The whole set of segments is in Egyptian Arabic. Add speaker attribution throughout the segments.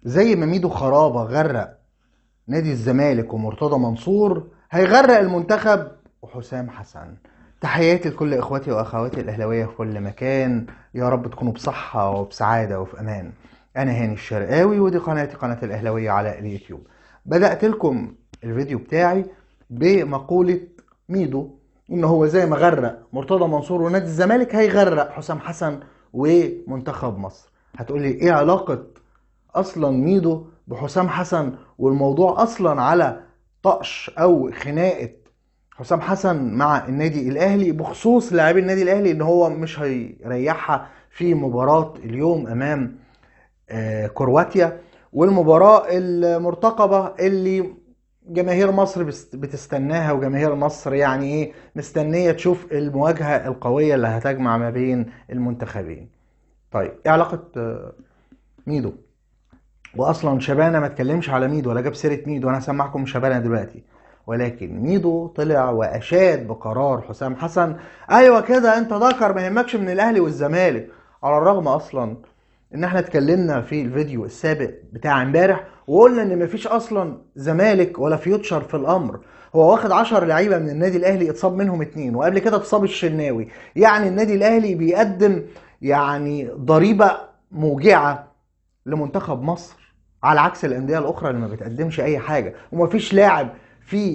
Speaker 1: زي ما ميدو خرابة غرق نادي الزمالك ومرتضى منصور هيغرق المنتخب وحسام حسن تحياتي لكل اخواتي واخواتي الاهلاويه في كل مكان يا رب تكونوا بصحه وبسعاده وفي امان انا هاني الشرقاوي ودي قناتي قناه الاهلاويه على اليوتيوب بدات لكم الفيديو بتاعي بمقوله ميدو ان هو زي ما غرق مرتضى منصور ونادي الزمالك هيغرق حسام حسن ومنتخب مصر هتقولي ايه علاقه اصلا ميدو بحسام حسن والموضوع اصلا على طقش او خناقه حسام حسن مع النادي الاهلي بخصوص لاعبي النادي الاهلي ان هو مش هيريحها في مباراه اليوم امام آه، كرواتيا والمباراه المرتقبه اللي جماهير مصر بست- بتستناها وجماهير مصر يعني ايه مستنيه تشوف المواجهه القويه اللي هتجمع ما بين المنتخبين طيب ايه علاقه آه، ميدو واصلا شبانه ما اتكلمش على ميدو ولا جاب سيره ميدو انا هسمعكم شبانه دلوقتي ولكن ميدو طلع واشاد بقرار حسام حسن ايوه كده انت ذكر ما يهمكش من الاهلي والزمالك على الرغم اصلا ان احنا اتكلمنا في الفيديو السابق بتاع امبارح وقلنا ان مفيش اصلا زمالك ولا فيوتشر في الامر هو واخد 10 لعيبه من النادي الاهلي اتصاب منهم اتنين وقبل كده اتصاب الشناوي يعني النادي الاهلي بيقدم يعني ضريبه موجعه لمنتخب مصر على عكس الانديه الاخرى اللي ما بتقدمش اي حاجه ومفيش لاعب في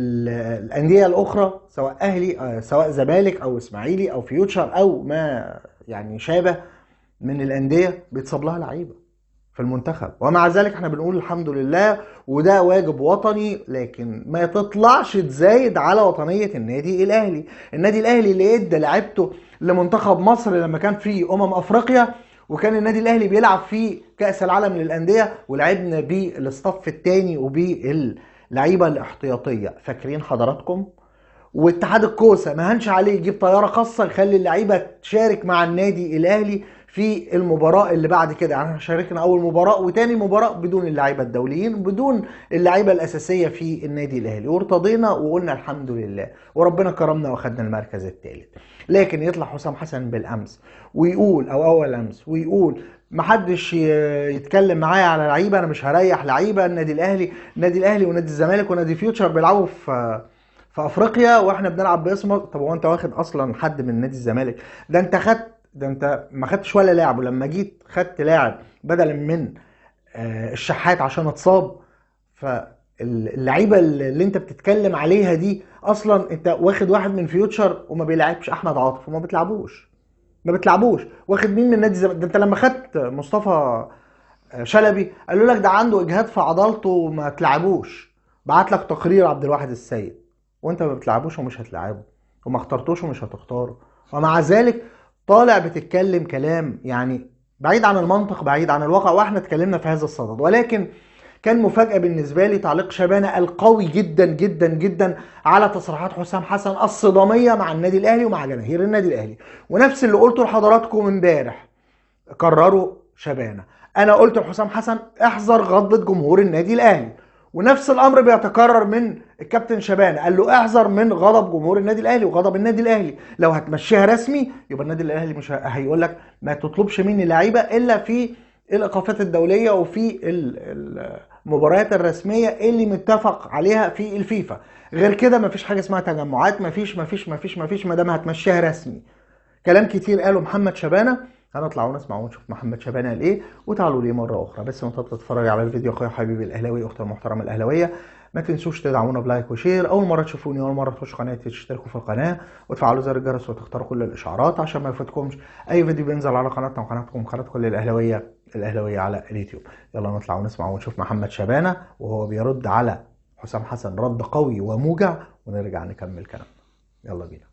Speaker 1: ال- الانديه الاخرى سواء اهلي آه، سواء زمالك او اسماعيلي او فيوتشر او ما يعني شابه من الانديه بيتصاب لها لعيبه في المنتخب ومع ذلك احنا بنقول الحمد لله وده واجب وطني لكن ما تطلعش تزايد على وطنيه النادي الاهلي النادي الاهلي اللي ادى لعيبته لمنتخب مصر لما كان في امم افريقيا وكان النادي الاهلي بيلعب في كاس العالم للانديه ولعبنا بالاصطف الثاني وباللعيبه الاحتياطيه فاكرين حضراتكم واتحاد الكوسه ما هنش عليه يجيب طياره خاصه يخلي اللعيبه تشارك مع النادي الاهلي في المباراه اللي بعد كده يعني احنا شاركنا اول مباراه وتاني مباراه بدون اللعيبه الدوليين بدون اللعيبه الاساسيه في النادي الاهلي وارتضينا وقلنا الحمد لله وربنا كرمنا واخدنا المركز الثالث لكن يطلع حسام حسن بالامس ويقول او اول امس ويقول محدش ي- يتكلم معايا على لعيبه انا مش هريح لعيبه النادي الاهلي النادي الاهلي ونادي الزمالك ونادي فيوتشر بيلعبوا في في افريقيا واحنا بنلعب باسمك طب هو انت واخد اصلا حد من نادي الزمالك ده انت خدت ده انت ما خدتش ولا لاعب ولما جيت خدت لاعب بدلا من آه، الشحات عشان اتصاب فاللعيبه اللي انت بتتكلم عليها دي اصلا انت واخد واحد من فيوتشر وما بيلعبش احمد عاطف وما بتلعبوش ما بتلعبوش واخد مين من نادي الزمالك ده انت لما خدت مصطفى شلبي قالوا لك ده عنده اجهاد في عضلته وما تلعبوش بعت لك تقرير عبد الواحد السيد وانت ما بتلعبوش ومش هتلعبه وما اخترتوش ومش هتختاره ومع ذلك طالع بتتكلم كلام يعني بعيد عن المنطق بعيد عن الواقع واحنا اتكلمنا في هذا الصدد ولكن كان مفاجأة بالنسبة لي تعليق شبانة القوي جدا جدا جدا على تصريحات حسام حسن الصدامية مع النادي الأهلي ومع جماهير النادي الأهلي ونفس اللي قلته لحضراتكم امبارح كرروا شبانة أنا قلت لحسام حسن احذر غضبة جمهور النادي الأهلي ونفس الامر بيتكرر من الكابتن شبانه قال له احذر من غضب جمهور النادي الاهلي وغضب النادي الاهلي لو هتمشيها رسمي يبقى النادي الاهلي مش ه- هيقول لك ما تطلبش مني لعيبه الا في الايقافات الدوليه وفي ال- المباريات الرسميه اللي متفق عليها في الفيفا غير كده مفيش حاجه اسمها تجمعات مفيش مفيش مفيش مفيش ما دام هتمشيها رسمي كلام كتير قاله محمد شبانه هنطلع ونسمع ونشوف محمد شبانه قال ايه وتعالوا ليه مره اخرى بس وانت بتتفرج على الفيديو اخويا حبيبي الاهلاوي اختي المحترمه الاهلاويه ما تنسوش تدعمونا بلايك وشير اول مره تشوفوني اول مره تخشوا قناتي تشتركوا في القناه وتفعلوا زر الجرس وتختاروا كل الاشعارات عشان ما يفوتكمش اي فيديو بينزل على قناتنا وقناتكم قناه كل الاهلاويه الاهلاويه على اليوتيوب يلا نطلع ونسمع ونشوف محمد شبانه وهو بيرد على حسام حسن رد قوي وموجع ونرجع نكمل كلامنا يلا بينا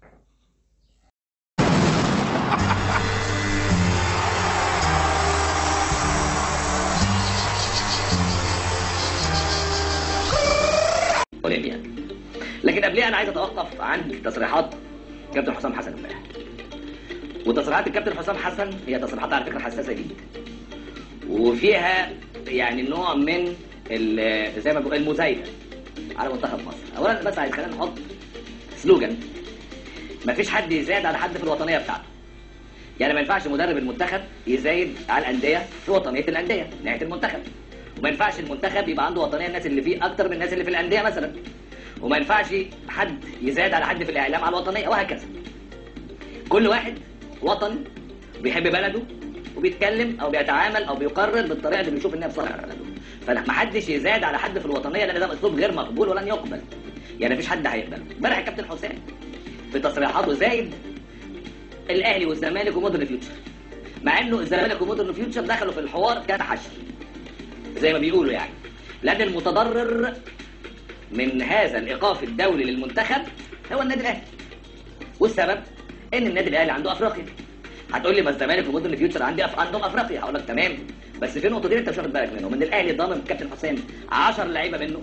Speaker 2: اولمبياد لكن قبلها انا عايز اتوقف عند تصريحات كابتن حسام حسن امبارح وتصريحات الكابتن حسام حسن هي تصريحات على فكره حساسه جدا وفيها يعني نوع من ال- زي ما بقول المزايده على منتخب مصر اولا بس عايز خلينا نحط سلوجان مفيش حد يزايد على حد في الوطنيه بتاعته يعني ما ينفعش مدرب المنتخب يزايد على الانديه في وطنيه الانديه نهايه المنتخب وما ينفعش المنتخب يبقى عنده وطنيه الناس اللي فيه اكتر من الناس اللي في الانديه مثلا وما ينفعش حد يزاد على حد في الاعلام على الوطنيه وهكذا كل واحد وطني بيحب بلده وبيتكلم او بيتعامل او بيقرر بالطريقه اللي بيشوف انها بصالح بلده فما حدش يزاد على حد في الوطنيه لان ده اسلوب غير مقبول ولن يقبل يعني مفيش حد هيقبله امبارح الكابتن حسام في تصريحاته زايد الاهلي والزمالك ومودرن فيوتشر مع انه الزمالك ومودرن فيوتشر دخلوا في الحوار كتحشر زي ما بيقولوا يعني لان المتضرر من هذا الايقاف الدولي للمنتخب هو النادي الاهلي والسبب ان النادي الاهلي عنده افريقيا هتقول لي ما الزمالك ومودرن فيوتشر عندي أف... عندهم افريقيا هقول لك تمام بس في نقطتين انت مش واخد بالك منهم ان الاهلي ضامن كابتن حسام 10 لعيبه منه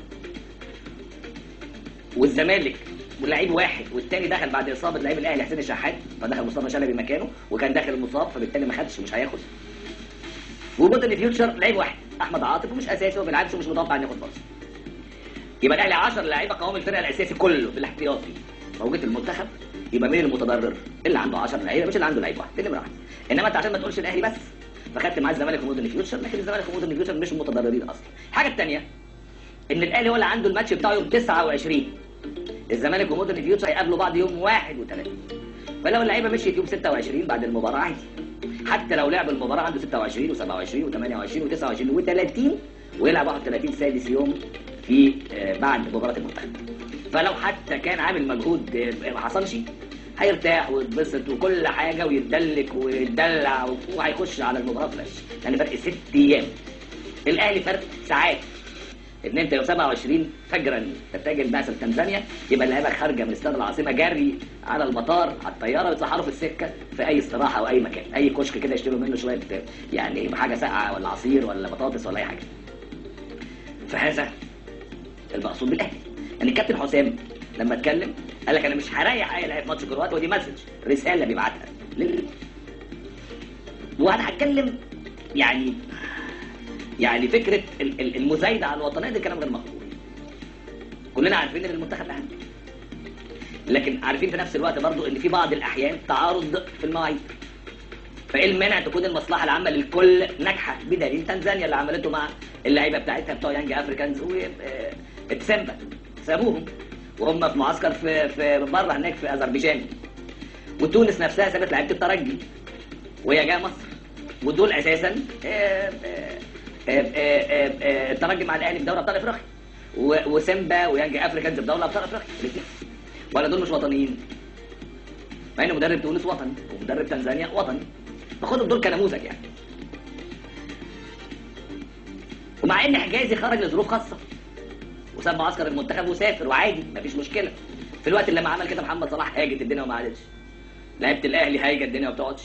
Speaker 2: والزمالك ولعيب واحد والتاني دخل بعد اصابه لعيب الاهلي حسين الشحات فدخل مصطفى شلبي مكانه وكان داخل مصاب فبالتالي ما خدش ومش هياخد ومودرن فيوتشر لعيب واحد احمد عاطف ومش اساسي وما بيلعبش ومش متوقع ان ياخد فرصه يبقى الاهلي 10 لعيبه قوام الفرقه الاساسي كله بالاحتياطي موجود في المنتخب يبقى مين المتضرر اللي عنده 10 لعيبه مش اللي عنده لعيب واحد دي نمره واحد انما انت عشان ما تقولش الاهلي بس فخدت معاه الزمالك ومودرن فيوتشر لكن الزمالك ومودرن فيوتشر مش متضررين اصلا الحاجه الثانيه ان الاهلي هو اللي عنده الماتش بتاعه يوم 29 الزمالك ومودرن فيوتشر هيقابلوا بعض يوم 31 فلو اللعيبه مشيت يوم 26 بعد المباراه عادي حتى لو لعب المباراه عنده 26 و27 و28 و29 و30 ويلعب 31 سادس يوم في آه، بعد مباراه المنتخب فلو حتى كان عامل مجهود آه، ما حصلش هيرتاح ويتبسط وكل حاجه ويتدلك ويتدلع وهيخش على المباراه فريش يعني فرق ست ايام الاهلي فرق ساعات ان انت يوم 27 فجرا تتجه بعثه تنزانيا يبقى اللعيبه خارجه من استاد العاصمه جري على المطار على الطياره ويتسحروا في السكه في اي استراحه او اي مكان اي كشك كده يشتروا منه شويه يعني حاجه ساقعه ولا عصير ولا بطاطس ولا اي حاجه فهذا المقصود بالاهلي يعني الكابتن حسام لما اتكلم قال لك انا مش هريح اي لاعب في ماتش كرواتيا ودي مسج رساله بيبعتها لل... وانا هتكلم يعني يعني فكره ال- ال- المزايده على الوطنيه ده كلام غير مقبول كلنا عارفين ان المنتخب اهم لكن عارفين في نفس الوقت برضو ان في بعض الاحيان تعارض في المواعيد فايه المانع تكون المصلحه العامه للكل ناجحه بدليل تنزانيا اللي عملته مع اللعيبه بتاعتها بتوع يانج افريكانز وتسمبا سابوهم وهم في معسكر في في بره هناك في اذربيجان وتونس نفسها سابت لعيبه الترجي وهي جايه مصر ودول اساسا آه، آه، آه، آه، آه، آه، الترجي مع الاهلي في دوري ابطال افريقيا و- وسيمبا ويانج افريكانز في دوري ابطال افريقيا الاثنين ولا دول مش وطنيين مع ان مدرب تونس وطني ومدرب تنزانيا وطني باخدهم دول كنموذج يعني ومع ان حجازي خرج لظروف خاصه وساب معسكر المنتخب وسافر وعادي مفيش مشكله في الوقت اللي لما عمل كده محمد صلاح هاجت الدنيا وما عادتش لعيبه الاهلي هايجه الدنيا وما بتقعدش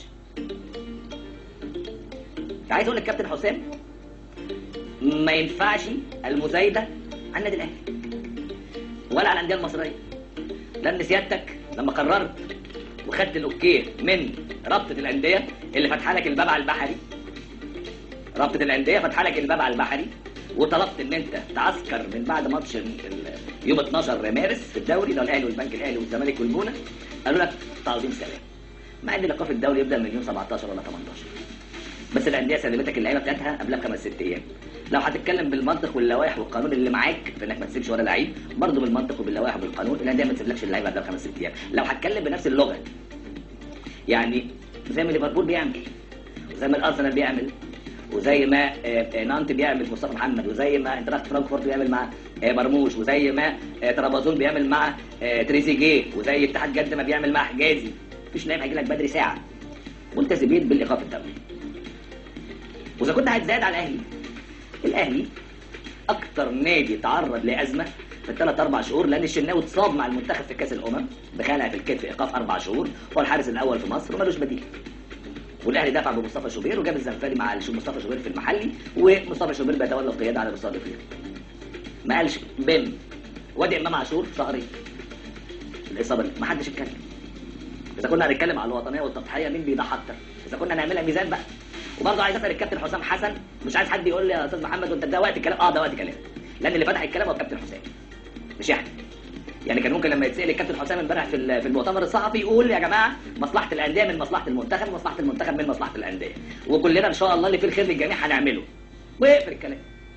Speaker 2: عايز اقول للكابتن حسام ما ينفعش المزايده على النادي الاهلي ولا على الانديه المصريه لان سيادتك لما قررت وخدت الاوكي من رابطه الانديه اللي فاتحه لك الباب على البحري رابطه الانديه فاتحه لك الباب على البحري وطلبت ان انت تعسكر من بعد ماتش ال- ال- يوم 12 مارس في الدوري اللي هو الاهلي والبنك الاهلي والزمالك والجونه قالوا لك تعظيم سلام مع ان الايقاف الدولي يبدا من يوم 17 ولا 18 بس الانديه سلمتك اللعيبه بتاعتها قبلها بخمس ست ايام لو هتتكلم بالمنطق واللوائح والقانون اللي معاك في انك ما تسيبش ولا لعيب برضه بالمنطق وباللوائح وبالقانون الانديه ما تسيبلكش اللعيبه قبلها بخمس ست ايام لو هتكلم بنفس اللغه يعني زي ما ليفربول بيعمل وزي ما الارسنال بيعمل وزي ما آه، آه، نانت بيعمل مصطفى محمد وزي ما انتراخت فرانكفورت بيعمل مع آه، مرموش وزي ما آه، طرابزون بيعمل مع آه، تريزيجيه وزي اتحاد جده ما بيعمل مع حجازي مفيش لاعب هيجي لك بدري ساعه ملتزمين بالايقاف الدولي واذا كنت هتزايد على الاهلي الاهلي اكتر نادي تعرض لازمه في الثلاث اربع شهور لان الشناوي اتصاب مع المنتخب في كاس الامم بخلع في الكتف ايقاف اربع شهور هو الحارس الاول في مصر ومالوش بديل والاهلي دفع بمصطفى شوبير وجاب الزنفاري مع مصطفى شوبير في المحلي ومصطفى شوبير بيتولى القياده على مستوى الافريقي ما قالش بن وادي امام عاشور شهرين الاصابه دي ما حدش اتكلم اذا كنا هنتكلم على الوطنيه والتضحيه مين بيضحي اكتر اذا كنا نعملها ميزان بقى وبرضه عايز اسال الكابتن حسام حسن مش عايز حد يقول لي يا استاذ محمد وانت ده وقت الكلام اه ده وقت كلام لان اللي فتح الكلام هو الكابتن حسام مش احنا يعني كان ممكن لما يتسال الكابتن حسام امبارح في ال- في المؤتمر الصحفي يقول يا جماعه مصلحه الانديه من مصلحه المنتخب ومصلحه المنتخب من مصلحه الانديه وكلنا ان شاء الله اللي فيه الخير للجميع هنعمله ويقفل الكلام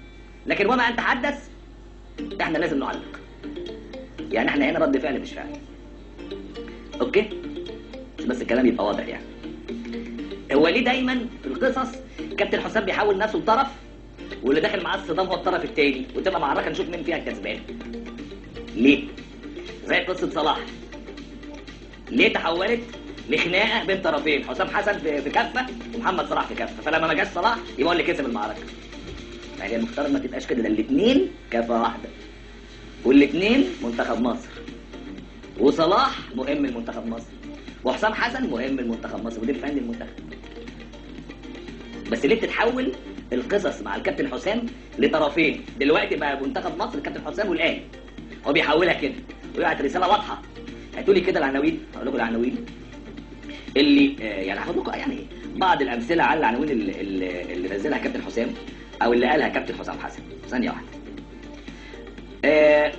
Speaker 2: لكن وما ان تحدث احنا لازم نعلق يعني احنا هنا رد فعل مش فعل اوكي بس الكلام يبقى واضح يعني هو ليه دايما في القصص كابتن حسام بيحول نفسه لطرف واللي داخل معاه الصدام هو الطرف الثاني وتبقى معركه نشوف مين فيها الكسبان ليه زي قصه صلاح ليه تحولت لخناقه بين طرفين حسام حسن في في كفه ومحمد صلاح في كفه فلما ما جاش صلاح يبقى هو اللي كسب المعركه يعني المفترض ما تبقاش كده ده الاثنين كفه واحده والاثنين منتخب مصر وصلاح مهم المنتخب مصر وحسام حسن مهم المنتخب مصر ودي فن المنتخب بس ليه بتتحول القصص مع الكابتن حسام لطرفين دلوقتي بقى منتخب مصر الكابتن حسام والاهلي هو بيحولها كده ويبعت رساله واضحه هاتوا لي كده العناوين هقول لكم العناوين اللي آه، يعني هاخد لكم يعني بعض الامثله على العناوين اللي, اللي, اللي نزلها كابتن حسام او اللي قالها كابتن حسام حسن ثانيه واحده آه،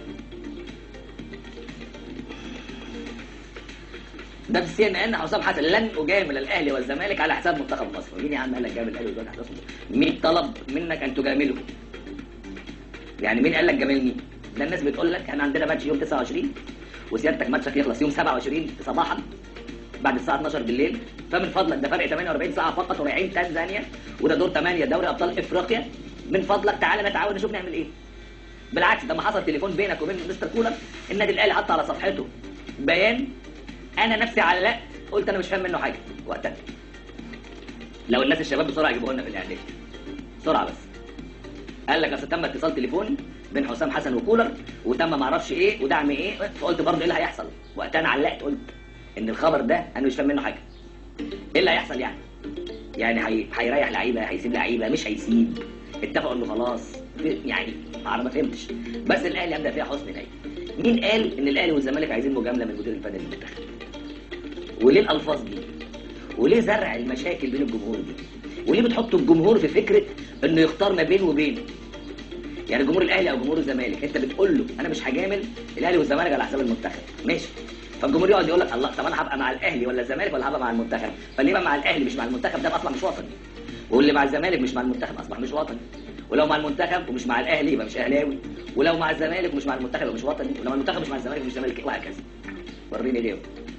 Speaker 2: ده في السي ان ان حسام حسن لن اجامل الاهلي والزمالك على حساب منتخب مصر مين يا عم قال لك جامل الاهلي والزمالك على حساب مصر؟ مين طلب منك ان تجامله يعني مين قال لك جاملني ده الناس بتقول لك احنا عندنا ماتش يوم 29 وسيادتك ماتشك يخلص يوم 27 صباحا بعد الساعه 12 بالليل فمن فضلك ده فرق 48 ساعه فقط ورايحين تنزانيا وده دور 8 دوري ابطال افريقيا من فضلك تعالى نتعاون نشوف نعمل ايه بالعكس ده ما حصل تليفون بينك وبين مستر كولر النادي الاهلي حط على صفحته بيان انا نفسي علقت قلت انا مش فاهم منه حاجه وقتها لو الناس الشباب بسرعه يجيبوه لنا في الاعلام بسرعه بس قال لك اصل تم اتصال تليفوني بين حسام حسن وكولر وتم ما اعرفش ايه ودعم ايه فقلت برضه ايه اللي هيحصل وقتها انا علقت قلت ان الخبر ده انا مش فاهم منه حاجه ايه اللي هيحصل يعني يعني هي- هيريح لعيبه هيسيب لعيبه مش هيسيب اتفقوا انه خلاص يعني انا ما فهمتش بس الاهلي ابدا فيها حسن نيه مين قال ان الاهلي والزمالك عايزين مجامله من المدير الفني للمنتخب وليه الالفاظ دي وليه زرع المشاكل بين الجمهور دي وليه بتحطوا الجمهور في فكره انه يختار ما بين وبين يعني جمهور الاهلي او جمهور الزمالك انت بتقول له انا مش هجامل الاهلي والزمالك على حساب المنتخب ماشي فالجمهور يقعد يقول لك الله طب انا هبقى مع الاهلي ولا الزمالك ولا هبقى مع المنتخب فاللي يبقى مع الاهلي مش مع المنتخب ده اصلا مش وطني واللي مع الزمالك مش مع المنتخب اصبح مش وطني ولو مع المنتخب ومش مع الاهلي يبقى مش اهلاوي ولو مع الزمالك ومش مع المنتخب يبقى مش وطني ولو مع المنتخب مش مع الزمالك مش زمالك وهكذا وريني غيره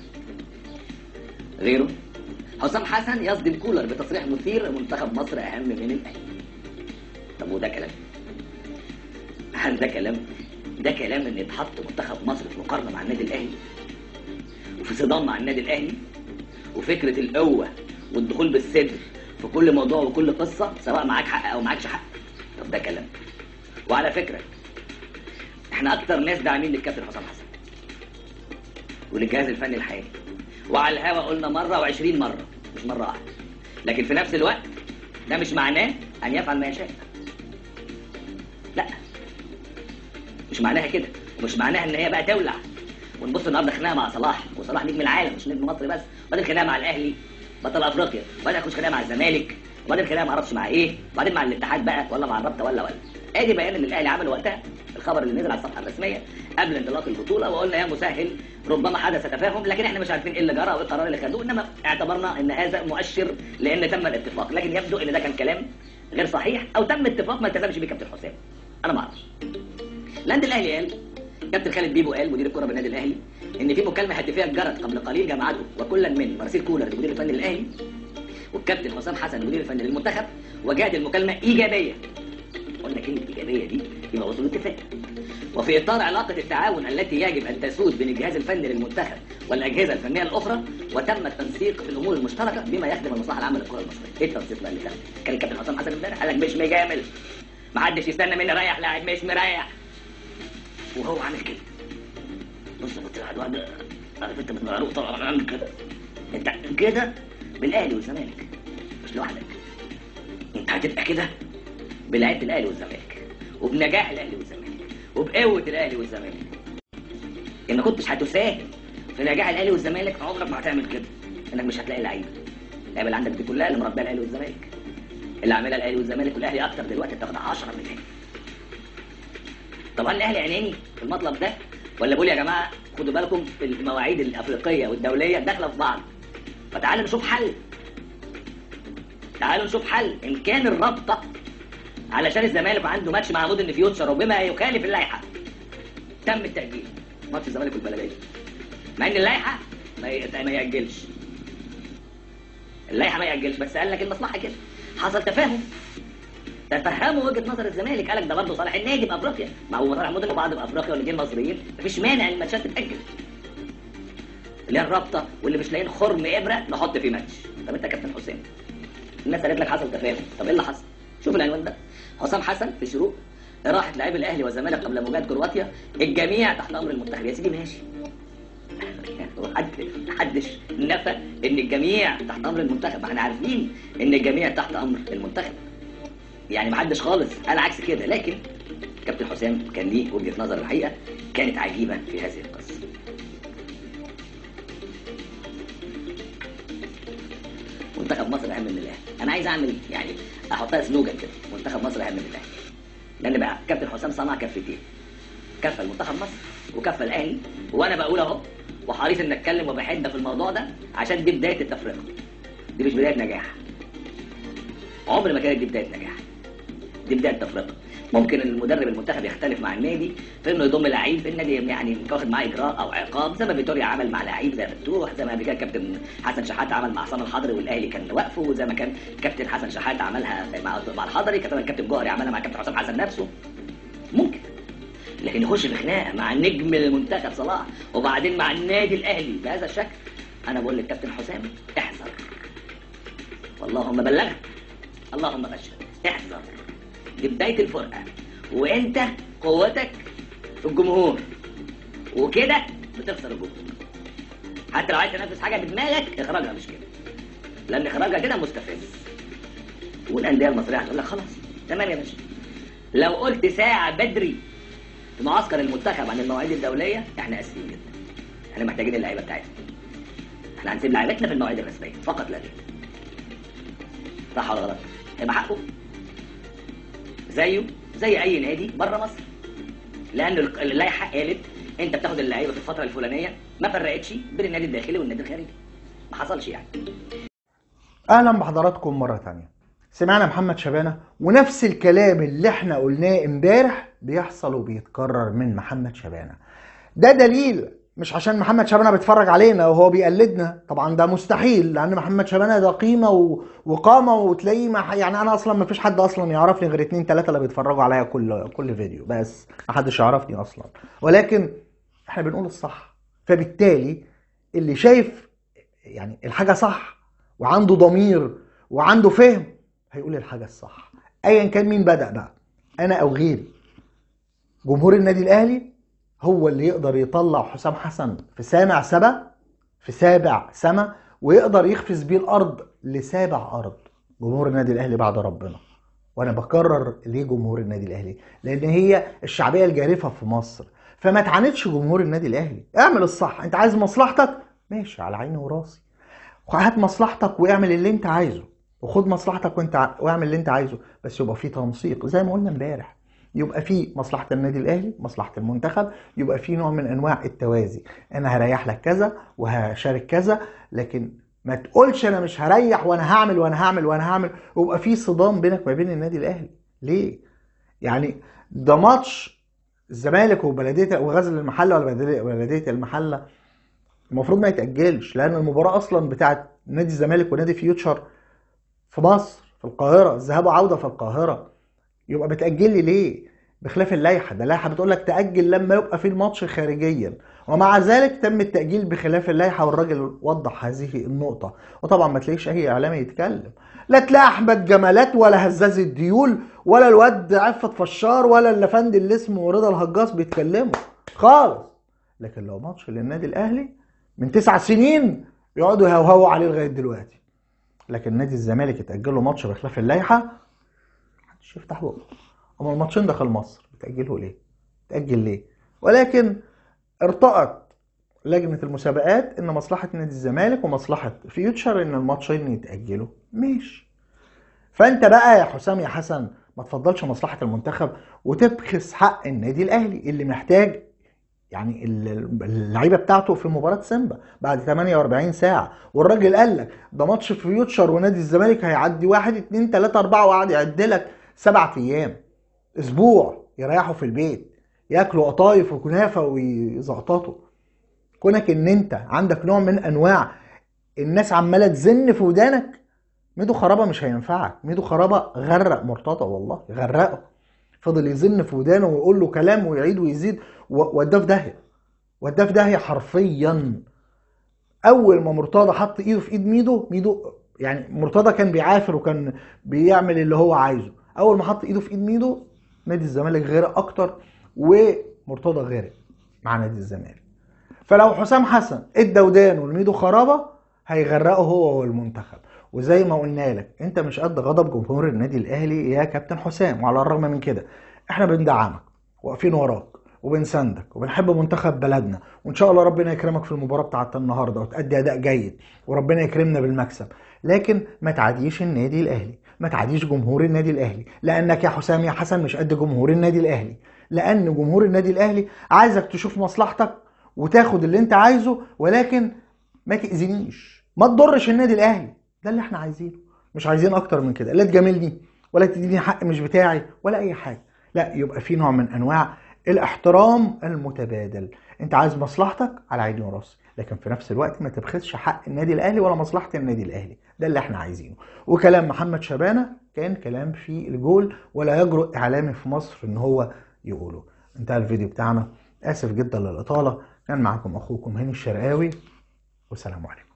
Speaker 2: غيره حسام حسن يصدم كولر بتصريح مثير منتخب مصر اهم من الاهلي طب وده كلام هل ده كلام ده كلام ان يتحط منتخب مصر في مقارنه مع النادي الاهلي وفي صدام مع النادي الاهلي وفكره القوه والدخول بالصدر في كل موضوع وكل قصه سواء معاك حق او معاكش حق طب ده كلام وعلى فكره احنا اكتر ناس داعمين للكابتن حسام حسن وللجهاز الفني الحالي وعلى الهوا قلنا مره وعشرين مره مش مره واحده لكن في نفس الوقت ده مش معناه ان يفعل ما يشاء لا مش معناها كده ومش معناها ان هي بقى تولع ونبص النهارده خناقه مع صلاح وصلاح نجم العالم مش نجم مصر بس وبعدين خناقه مع الاهلي بطل افريقيا وبعدين اخش خناقه مع الزمالك وبعدين خناقه ما اعرفش مع ايه وبعدين مع الاتحاد بقى ولا مع الرابطه ولا ولا ادي بيان اللي الاهلي عمله وقتها الخبر اللي نزل على الصفحه الرسميه قبل انطلاق البطوله وقلنا يا مسهل ربما حدث تفاهم لكن احنا مش عارفين ايه اللي جرى وايه القرار اللي خدوه انما اعتبرنا ان هذا مؤشر لان تم الاتفاق لكن يبدو ان ده كان كلام غير صحيح او تم اتفاق ما التزمش بيه كابتن حسام انا ما اعرفش النادي الاهلي قال كابتن خالد بيبو قال مدير الكره بالنادي الاهلي ان في مكالمه هاتفيه جرت قبل قليل جمعته وكلا من مراسيل كولر المدير الفني للاهلي والكابتن حسام حسن المدير الفني للمنتخب وجاءت المكالمه ايجابيه قلنا كلمه ايجابيه دي يبقى وصلوا اتفاق وفي اطار علاقه التعاون التي يجب ان تسود بين الجهاز الفني للمنتخب والاجهزه الفنيه الاخرى وتم التنسيق في الامور المشتركه بما يخدم المصلحه العامه للكره المصريه ايه التنسيق بقى اللي تم كان الكابتن حسام حسن امبارح قال لك مش مجامل ما حدش يستنى مني رايح لاعب مش مريح وهو عامل كده بص كنت قاعد واحد عارف انت بتمعروف طبعا عامل كده انت كده بالاهلي والزمالك مش لوحدك انت هتبقى كده بلعيبه الاهلي والزمالك وبنجاح الاهلي والزمالك وبقوه الاهلي والزمالك ان ما كنتش هتساهم في نجاح الاهلي والزمالك عمرك ما هتعمل كده انك مش هتلاقي لعيبه اللعيبه اللي عندك دي كلها اللي مربيه الاهلي والزمالك اللي عاملها الاهلي والزمالك والاهلي اكتر دلوقتي بتاخد 10 مليون طب هل الاهلي عيناني في المطلب ده ولا بقول يا جماعه خدوا بالكم المواعيد الافريقيه والدوليه داخله في بعض فتعالوا نشوف حل تعالوا نشوف حل ان كان الرابطه علشان الزمالك عنده ماتش مع مودن فيوتشر وبما يخالف اللائحه تم التاجيل ماتش الزمالك والبلديه مع ان اللائحه ما ي- ما ياجلش اللائحه ما ياجلش بس قال لك المصلحه كده حصل تفاهم تفهموا وجهه نظر الزمالك قال لك ده برضه صالح النادي بافريقيا ما هو مصالح مدن وبعض بافريقيا والاثنين مصريين مفيش مانع ان الماتشات تتاجل اللي هي الرابطه واللي مش لاقيين خرم ابره نحط فيه ماتش طب انت يا كابتن حسين الناس قالت لك حصل تفاهم طب ايه اللي حصل شوف العنوان ده حسام حسن في شروق راحت لاعبي الاهلي والزمالك قبل مواجهه كرواتيا الجميع تحت امر المنتخب يا سيدي ماشي حد محدش نفى ان الجميع تحت امر المنتخب ما احنا عارفين ان الجميع تحت امر المنتخب يعني محدش خالص قال عكس كده لكن كابتن حسام كان ليه وجهه نظر الحقيقه كانت عجيبه في هذه القصه منتخب مصر اهم من الاهلي انا عايز اعمل يعني احطها سلوجان كده منتخب مصر اهم من الاهلي لان بقى كابتن حسام صنع كفتين كفه المنتخب مصر وكفه الاهلي وانا بقول اهو وحريص ان اتكلم وبحد في الموضوع ده عشان دي بدايه التفرقه دي مش بدايه نجاح عمر ما كانت دي بدايه نجاح دي بدايه تفرقه ممكن المدرب المنتخب يختلف مع النادي في انه يضم لعيب النادي يعني واخد معاه اجراء او عقاب زي ما فيتوريا عمل مع لعيب زي فتوح زي ما قبل كده كابتن حسن شحاته عمل مع عصام الحضري والاهلي كان واقفه وزي ما كان كابتن حسن شحاته عملها مع مع الحضري كابتن الكابتن جوهري عملها مع كابتن حسام حسن نفسه ممكن لكن يخش في خناقه مع نجم المنتخب صلاح وبعدين مع النادي الاهلي بهذا الشكل انا بقول للكابتن حسام احذر واللهم بلغت اللهم بشر احذر دي بدايه الفرقه وانت قوتك في الجمهور وكده بتخسر الجمهور حتى لو عايز تنفذ حاجه بدماغك اخراجها مش كده لان اخراجها كده مستفز والانديه المصريه هتقول لك خلاص تمام يا باشا لو قلت ساعه بدري في معسكر المنتخب عن المواعيد الدوليه احنا اسفين جدا احنا محتاجين اللعيبه بتاعتنا احنا هنسيب لعيبتنا في المواعيد الرسميه فقط لا غير صح ولا غلط هيبقى حقه زيه زي اي نادي بره مصر لان اللائحه قالت انت بتاخد اللعيبه في الفتره الفلانيه ما فرقتش بين النادي الداخلي والنادي الخارجي ما حصلش يعني
Speaker 1: اهلا بحضراتكم مره تانية سمعنا محمد شبانه ونفس الكلام اللي احنا قلناه امبارح بيحصل وبيتكرر من محمد شبانه ده دليل مش عشان محمد شبانه بيتفرج علينا وهو بيقلدنا طبعا ده مستحيل لان محمد شبانه ده قيمه و... وقامه وتلاقيه مع... يعني انا اصلا ما فيش حد اصلا يعرفني غير اتنين تلاته اللي بيتفرجوا عليا كل كل فيديو بس ما حدش يعرفني اصلا ولكن احنا بنقول الصح فبالتالي اللي شايف يعني الحاجه صح وعنده ضمير وعنده فهم هيقول الحاجه الصح ايا كان مين بدا بقى انا او غيري جمهور النادي الاهلي هو اللي يقدر يطلع حسام حسن في سامع سبا في سابع سما ويقدر يخفز بيه الارض لسابع ارض جمهور النادي الاهلي بعد ربنا وانا بكرر ليه جمهور النادي الاهلي لان هي الشعبيه الجارفه في مصر فما تعاندش جمهور النادي الاهلي اعمل الصح انت عايز مصلحتك ماشي على عيني وراسي هات مصلحتك واعمل اللي انت عايزه وخد مصلحتك وانت ع- واعمل اللي انت عايزه بس يبقى في تنسيق زي ما قلنا امبارح يبقى في مصلحه النادي الاهلي مصلحه المنتخب يبقى في نوع من انواع التوازي انا هريح لك كذا وهشارك كذا لكن ما تقولش انا مش هريح وانا هعمل وانا هعمل وانا هعمل ويبقى في صدام بينك وما بين النادي الاهلي ليه يعني ده ماتش الزمالك وبلديه وغزل المحله ولا بلديه بلدية المحله المفروض ما يتاجلش لان المباراه اصلا بتاعت نادي الزمالك ونادي فيوتشر في مصر في القاهره الذهاب وعوده في القاهره يبقى بتاجل لي ليه بخلاف اللائحه ده اللائحه بتقول لك تاجل لما يبقى في الماتش خارجيا ومع ذلك تم التاجيل بخلاف اللائحه والراجل وضح هذه النقطه وطبعا ما تلاقيش اي اعلامي يتكلم لا تلاقي احمد جمالات ولا هزاز الديول ولا الواد عفت فشار ولا الافندي اللي اسمه رضا الهجاص بيتكلموا خالص لكن لو ماتش للنادي الاهلي من تسع سنين يقعدوا يهوهوا عليه لغايه دلوقتي لكن نادي الزمالك اتاجل له ماتش بخلاف اللائحه محدش يفتح بقه اما الماتشين دخل مصر بتاجله ليه؟ تاجل ليه؟ ولكن ارتأت لجنه المسابقات ان مصلحه نادي الزمالك ومصلحه فيوتشر ان الماتشين يتاجلوا ماشي فانت بقى يا حسام يا حسن ما تفضلش مصلحه المنتخب وتبخس حق النادي الاهلي اللي محتاج يعني ال- اللعيبه بتاعته في مباراه سيمبا بعد 48 ساعه والراجل قال لك ده ماتش فيوتشر ونادي الزمالك هيعدي واحد اتنين تلاته اربعه وقعد يعد لك سبعة ايام اسبوع يريحوا في البيت ياكلوا قطايف وكنافه ويزقططوا كونك ان انت عندك نوع من انواع الناس عماله تزن في ودانك ميدو خرابه مش هينفعك ميدو خرابه غرق مرتضى والله غرقه فضل يزن في ودانه ويقول له كلام ويعيد ويزيد و- وداه في داهيه وداه في داهيه حرفيا اول ما مرتضى حط ايده في ايد ميدو ميدو يعني مرتضى كان بيعافر وكان بيعمل اللي هو عايزه اول ما حط ايده في ايد ميدو نادي الزمالك غرق اكتر ومرتضى غرق مع نادي الزمالك فلو حسام حسن ادى ودانه لميدو خرابه هيغرقه هو والمنتخب وزي ما قلنا لك انت مش قد غضب جمهور النادي الاهلي يا كابتن حسام وعلى الرغم من كده احنا بندعمك واقفين وراك وبنساندك وبنحب منتخب بلدنا وان شاء الله ربنا يكرمك في المباراه بتاعت النهارده وتأدي اداء جيد وربنا يكرمنا بالمكسب لكن ما تعديش النادي الاهلي ما تعديش جمهور النادي الاهلي لانك يا حسام يا حسن مش قد جمهور النادي الاهلي لان جمهور النادي الاهلي عايزك تشوف مصلحتك وتاخد اللي انت عايزه ولكن ما تاذينيش ما تضرش النادي الاهلي ده اللي احنا عايزينه مش عايزين اكتر من كده لا تجاملني ولا تديني حق مش بتاعي ولا اي حاجه لا يبقى في نوع من انواع الاحترام المتبادل انت عايز مصلحتك على عيني وراسي لكن في نفس الوقت ما تبخسش حق النادي الاهلي ولا مصلحه النادي الاهلي ده اللي احنا عايزينه وكلام محمد شبانه كان كلام في الجول ولا يجرؤ اعلامي في مصر ان هو يقوله انتهى الفيديو بتاعنا اسف جدا للاطاله كان معكم اخوكم هاني الشرقاوي والسلام عليكم